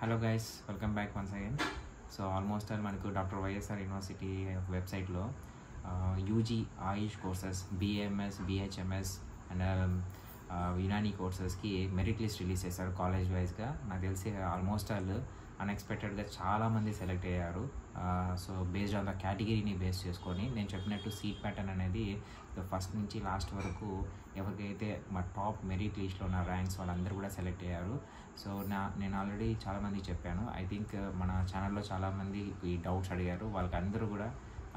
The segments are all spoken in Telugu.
hello guys welcome back once again so almost all మనకు డాక్టర్ వైఎస్ఆర్ యూనివర్సిటీ వెబ్సైట్లో UG AYUSH courses BAMS BHMS and Unani కోర్సెస్కి మెరిట్ లిస్ట్ రిలీజ్ చేశారు కాలేజ్ వైజ్గా నాకు తెలిసి ఆల్మోస్ట్ ఆల్ అన్ఎక్స్పెక్టెడ్గా చాలామంది సెలెక్ట్ అయ్యారు సో బేస్డ్ ఆన్ ద కేటగిరీని బేస్ చేసుకొని నేను చెప్పినట్టు సీట్ ప్యాటర్న్ అనేది ఫస్ట్ నుంచి లాస్ట్ వరకు ఎవరికైతే మా టాప్ మెరిట్ లిస్ట్లో ఉన్న ర్యాంక్స్ వాళ్ళందరూ కూడా సెలెక్ట్ అయ్యారు సో నా నేను ఆల్రెడీ చాలామంది చెప్పాను ఐ థింక్ మన ఛానల్లో చాలామంది ఈ డౌట్స్ అడిగారు వాళ్ళకి అందరూ కూడా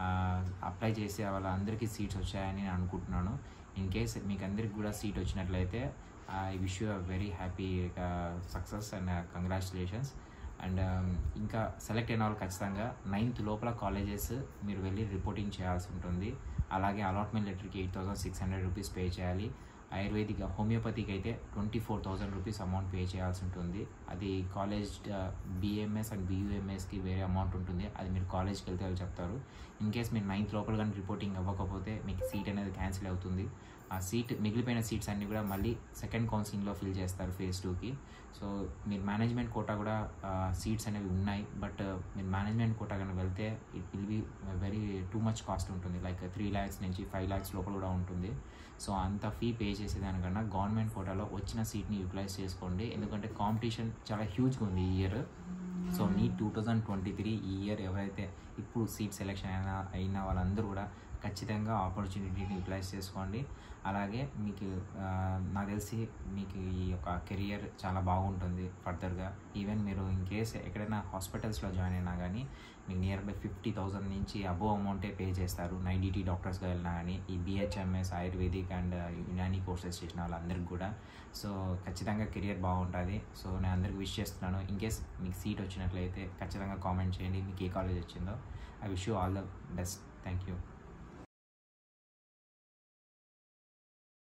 అప్లై చేసే వాళ్ళందరికీ సీట్స్ వచ్చాయని నేను అనుకుంటున్నాను ఇన్ కేస్ మీకు అందరికి కూడా సీట్ వచ్చినట్లయితే I wish you very happy success and congratulations and ఇంకా సెలెక్ట్ అయిన వాళ్ళు ఖచ్చితంగా నైన్త్ లోపల కాలేజెస్ మీరు వెళ్ళి రిపోర్టింగ్ చేయాల్సి ఉంటుంది అలాగే అలాట్మెంట్ లెటర్కి eight thousand six hundred rupees pay చేయాలి ఆయుర్వేదిక్ హోమియోపతికి అయితే twenty four thousand rupees amount pay చేయాల్సి ఉంటుంది అది కాలేజ్ బిఎంఎస్ అండ్ బియుఎంఎస్కి వేరే అమౌంట్ ఉంటుంది అది మీరు కాలేజ్కి వెళ్తే వాళ్ళు చెప్తారు ఇన్ కేస్ మీరు నైన్త్ లోపల కానీ రిపోర్టింగ్ అవ్వకపోతే మీకు సీట్ అనేది క్యాన్సిల్ అవుతుంది ఆ సీట్ మిగిలిపోయిన సీట్స్ అన్నీ కూడా మళ్ళీ సెకండ్ కౌన్సిలింగ్లో ఫిల్ చేస్తారు ఫేజ్ టూకి సో మీరు మేనేజ్మెంట్ కోటా కూడా సీట్స్ అనేవి ఉన్నాయి బట్ మీరు మేనేజ్మెంట్ కోటా కానీ వెళ్తే it will be very too much cost ఉంటుంది లైక్ త్రీ ల్యాక్స్ నుంచి ఫైవ్ ల్యాక్స్ లోపల కూడా ఉంటుంది సో అంత ఫీ పే చేసేదానికన్నా గవర్నమెంట్ కోటాలో వచ్చిన సీట్ని యూటిలైజ్ చేసుకోండి ఎందుకంటే కాంపిటీషన్ చాలా హ్యూజ్గా ఉంది ఈ year so NEET two thousand twenty three ఈ ఇయర్ ఎవరైతే ఇప్పుడు సీట్ సెలెక్షన్ అయినా అయిన వాళ్ళందరూ కూడా ఖచ్చితంగా ఆపర్చునిటీని యూటిలైజ్ చేసుకోండి అలాగే మీకు నాకు తెలిసి మీకు ఈ యొక్క కెరియర్ చాలా బాగుంటుంది ఫర్దర్గా ఈవెన్ మీరు ఇన్ కేస్ ఎక్కడైనా హాస్పిటల్స్లో జాయిన్ అయినా కానీ మీకు నియర్ బై ఫిఫ్టీ థౌసండ్ నుంచి అబోవ్ అమౌంటే పే చేస్తారు నైడిటీ డాక్టర్స్గా వెళ్ళినా కానీ ఈ BHMS ayurvedic and Unani courses చేసిన వాళ్ళందరికీ కూడా సో ఖచ్చితంగా కెరియర్ బాగుంటుంది సో నేను అందరికి విష్ చేస్తున్నాను ఇన్ కేస్ మీకు సీట్ వచ్చినట్లయితే ఖచ్చితంగా కామెంట్ చేయండి మీకు ఏ కాలేజ్ వచ్చిందో I wish you all the best thank you